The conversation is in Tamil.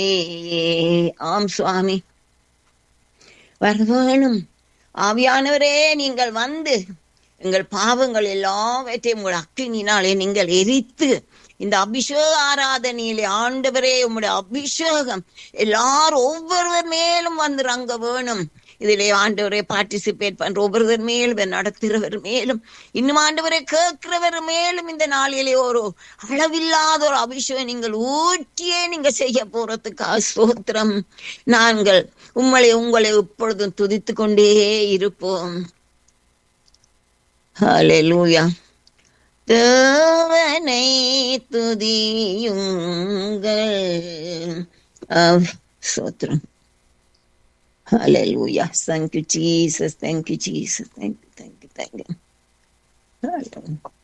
ஆம் சுவாமி வர வேணும் ஆவியானவரே நீங்கள் வந்து எங்கள் பாவங்கள் எல்லாவற்றையும் உங்கள் அக்கினினாலே நீங்கள் எரித்து இந்த அபிஷேக ஆராதனையிலே ஆண்டவரே உம்முடைய அபிஷேகம் எல்லாரும் ஒவ்வொருவர் மேலும் வந்து ரங்க வேணும் இதிலே ஆண்டவரை பார்ட்டிசிபேட் பண்ற ஒவ்வொருவர் மேலும் நடத்துகிறவர் மேலும் இன்னும் ஆண்டவரை கேட்கிறவர் மேலும் இந்த நாளிலே ஒரு அளவில்லாத ஒரு அபிஷேகம் நீங்கள் ஊற்றியே நீங்க செய்ய போறதுக்காக ஸ்தோத்திரம் நாங்கள் உங்களை உங்களை இப்பொழுதும் துதித்து கொண்டே இருப்போம் ஹalleluya தேவனை துதியுங்கள் ஸ்தோத்திரம் Hallelujah. Thank you, Jesus. Thank you, Jesus. Thank you, thank you, thank you. Hallelujah.